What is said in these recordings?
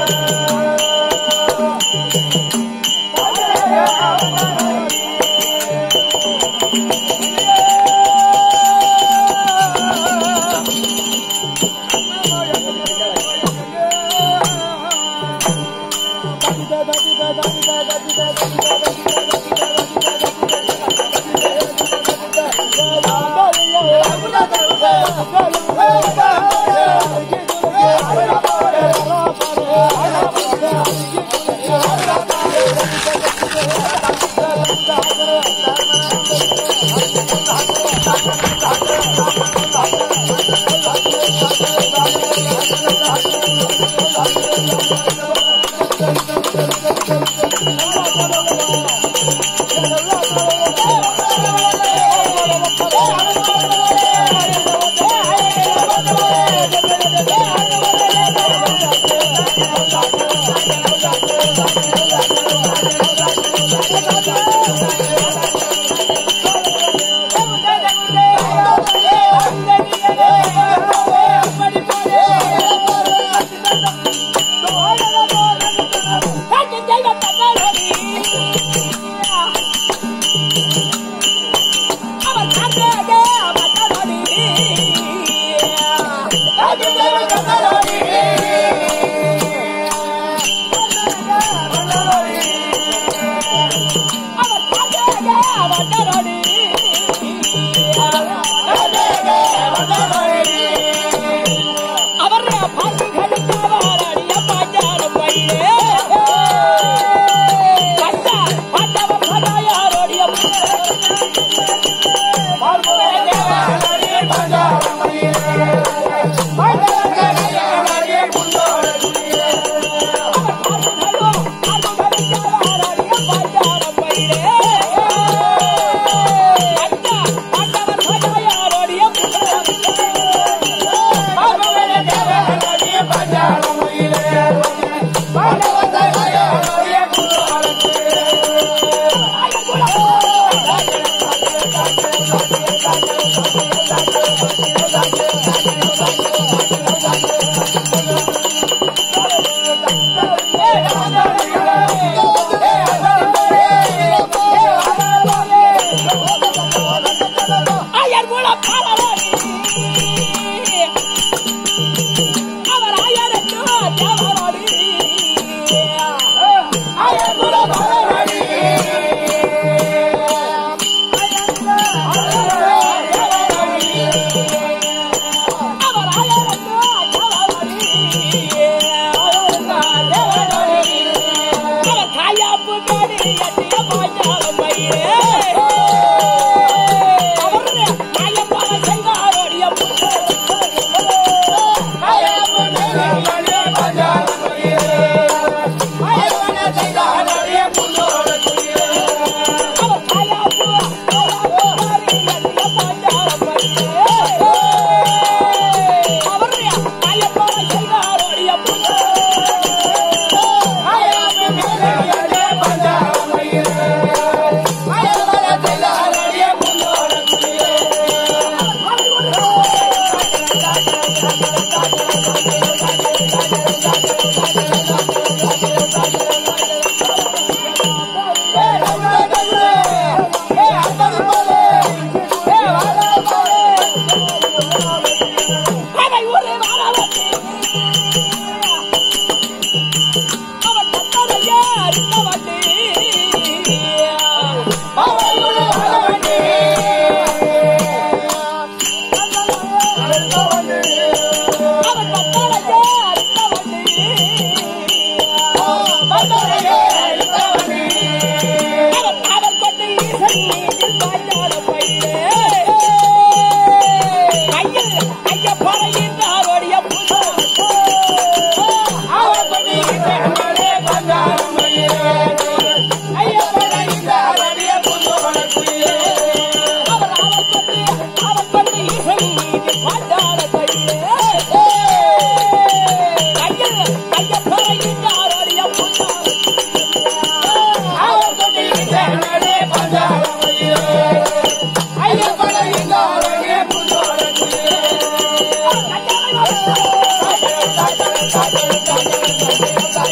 ஐயா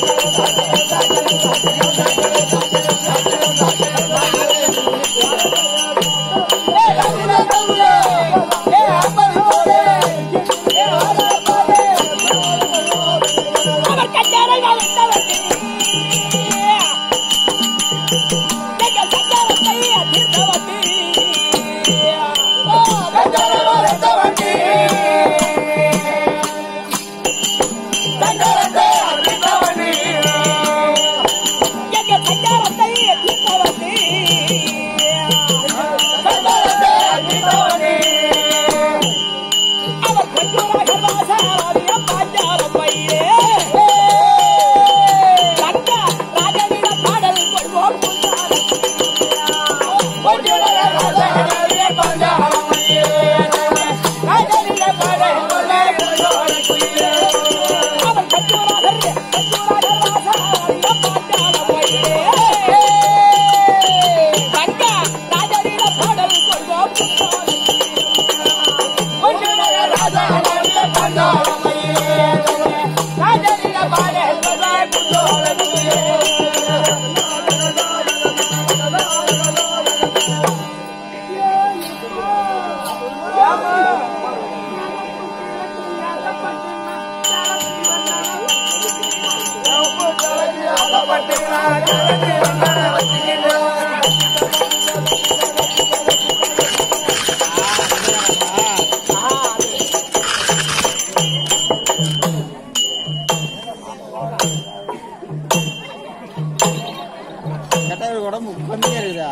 கட்டாய உடம்பு கம்மியா இருக்குதா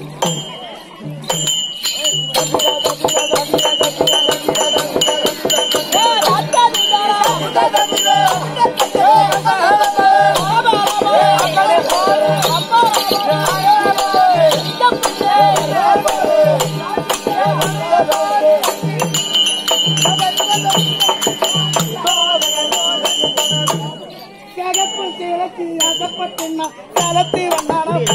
சிகப்பு சிலக்கு அகப்பட்டுன்னா சலத்தி வந்தாலும்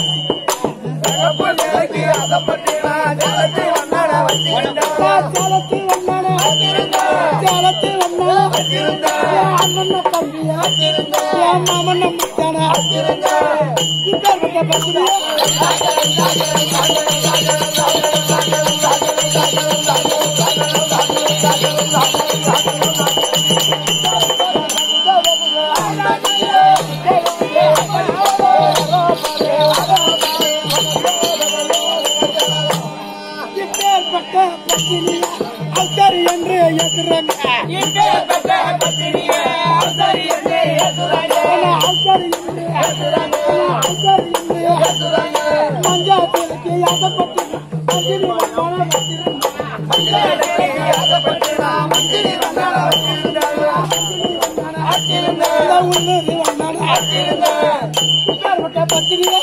சலத்தி வந்தானே சலத்தி வந்தானே அண்ணன் தம்பியா என் மாமன் முத்தானா இப்ப பத்திரியா இப்பேற்பட்ட பத்தினியா அல்தர் என்று எதிரங்க அல்தர் என்று அல்தர் என்று மஞ்சாத்திற்கு அகப்பட்டு பத்தினி வந்தான உள்ளது வந்தான இப்பேற்பட்ட பத்தினியா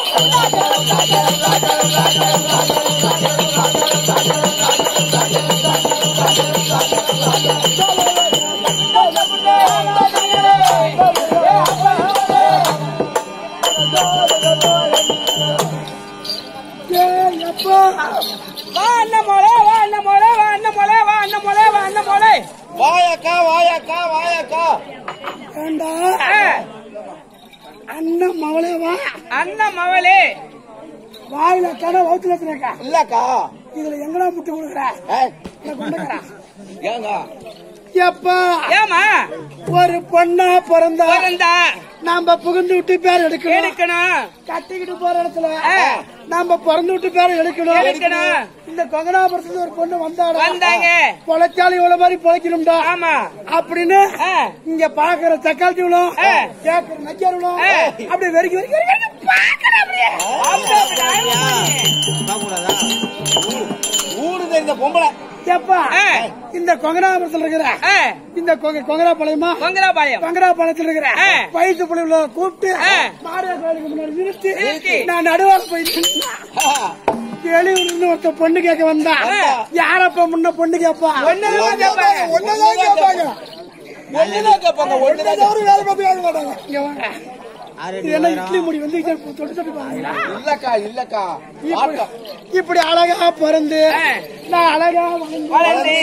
ஏய் அப்பா வா அண்ணன் மோளே வா அண்ணன் மோளே வா அண்ணன் மோளே வா அண்ணன் மோளே வா அண்ணன் மோளே வாயாக்கா வாயாக்கா வாயாக்கா ஏண்டா ஆ, அண்ணன் மவளே வா அண்ணன் மவளே வாயில கடை வகுத்துல வச்சிருக்கா இல்லக்கா இதுல எங்கடா முட்டை கொடுக்குற ஏய், என்ன கொண்டுக்கிறா ஏங்க எப்பா ஏமா ஒரு பொண்ணா பிறந்தா பிறந்தா நாம புகுந்து விட்டு பேர் எடுக்கணும் எடுக்கணும் கட்டிக்கிட்டு போற இடத்துல ஆ. நாம பிறந்து விட்டு பேர் எடுக்கணும் எடுக்கணும். இந்த கொங்கனாபுரத்துல ஒரு பொண்ணு வந்தாடா வந்தாங்க. பொழைச்சாலும் இவ்வளவு மாதிரி பொழைக்கணும்டா ஆமா அப்படின்னு ஆ, இங்க பாக்குற தக்காளிவளும் ஆ. கேக்குற நக்கியவளும் ஆ. அப்படி வெறிக்கி வெறிக்கி வெறிக்கி வெறிக்கி பாக்குற அப்படியே அப்படி அப்படி பார்க்கக்கூடாதா? ஊரு- ஊரு தெரிஞ்ச பொம்பளை எப்பா ஆ. இந்த கொங்கனாபுரத்துல இருக்கிற ஆ, இந்த கொங்க கொங்கரா பாளையமா கொங்கராபாளையம் கொங்கரா பாளையத்துல இருக்கிற ஆ. வயசு பிள்ளைகளை கூப்பிட்டு ஆ. மாரியா கோயிலுக்கு முன்னாடி நிறுத்தி நிறுத்தி. நான் நடுவார போயிட்டு வெளியூர்ல இருந்து ஒருத்த பொண்ணு கேட்க வந்தா ஆ. யாரப்பா முன்ன பொண்ணு கேப்பா ஒண்ணுதான் கேட்பாங்க. ஒண்ணுதான் கேட்பாங்க ஒண்ணுதான் கேட்பாங்க ஒண்ணுதான் ஒண்ணுதான் வேலை பார்த்து கேட்க மாட்டாங்க இங்க வாங்க ஆறு இது என்ன இட்லி முடி வந்து இதை தொட்டு தொட்டு பாருங்களா இல்லக்கா இல்லக்கா இப்படி வாக்கா. இப்படி அழகா பிறந்து ஆ. நான் அழகா வளர்ந்து வளர்ந்து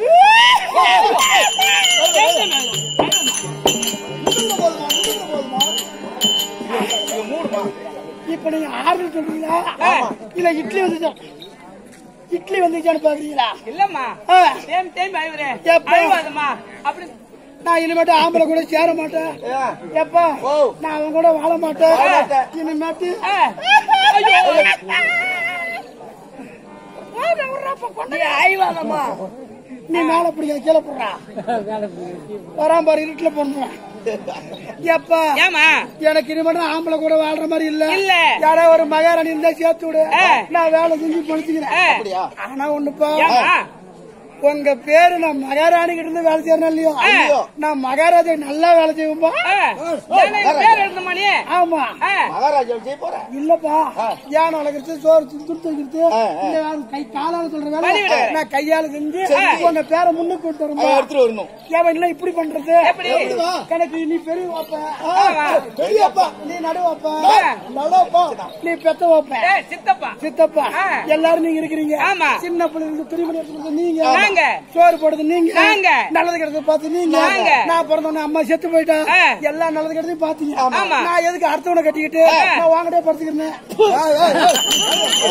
இது மூணுமா இப்ப நீங்க ஆர்டர் சொல்றீங்களா இல்ல இட்லி வந்துச்சா இட்லி வந்துச்சான்னு பாக்குறீங்களா இல்லம்மா ஆ. டைம் டைம் அழுவுறே எப்ப? அழுவாதம்மா அப்படி நான் இனிமேட்டு ஆம்பளை கூட சேர மாட்டேன் ஏன்? எப்பா ஓ. நான் அவன் கூட வாழ மாட்டேன் வாழ மாட்டேன். இனிமேட்டு ஆ. ஐயோ நீ அழுவாதம்மா நீ மேல பிடிக்க கீழே போடுறா வராம பாரு இருட்டுல போடுறேன் எப்பா ஏமா எனக்கு இனிமேட்டு ஆம்பளை கூட வாழ்ற மாதிரி இல்ல இல்ல. யாரோ ஒரு மகாராணி இருந்தா சேர்த்து விடு ஆ. நான் வேலை செஞ்சு பொழிச்சுக்கிறேன் ஆ. அப்படியா ஆனா ஒண்ணுப்பா ஏமா உங்க பேரு நான் மகாராணி கிட்ட இருந்து வேலை செய்யறேன் இல்லையோ ஐயோ. நான் மகாராஜா நல்லா வேலை செய்வேன்பா ஆ. ஏன்னா என் பேர் எழுதுமா நீ ஆமா ஆ. மகாராஜா செய்ய போறேன் இல்லப்பா யானை வளர்க்கறது சோறு துண்டு துண்டு ஆ, ஆ. இந்த வேலை கை காலால சொல்ற வழி வேலை விடு. நான் கையால செஞ்சு செஞ்சு. உங்க பேரை முன்னுக்கு கொண்டு அதை வரும்பா எடுத்துட்டு வரணும் ஏன் இல்ல இப்படி பண்றது எப்படி? எனக்கு நீ பெரிய வாப்ப ஆமா. பெரியப்பா நீ நடுவாப்பா ஆ. நடுவாப்பா நீ பெத்த வாப்ப ஏய், சித்தப்பா சித்தப்பா ஆ. எல்லாரும் நீங்க இருக்கிறீங்க ஆமா. சின்ன பிள்ளைங்களுக்கு துணிமணி எடுத்து கொடுத்தது நீங்க நாங்க. சோறு போடுறது நீங்க நாங்க. நல்லது கெட்டது பார்த்து நீங்க நாங்க. நான் பிறந்தோடனே அம்மா செத்து போயிட்டா ஆ. எல்லா நல்லது கெட்டதையும் பாத்தீங்க ஆமா. நான் எதுக்கு அடுத்தவனை கட்டிக்கிட்டு நான் வாங்கிட்டே படுத்துக்கிறேன்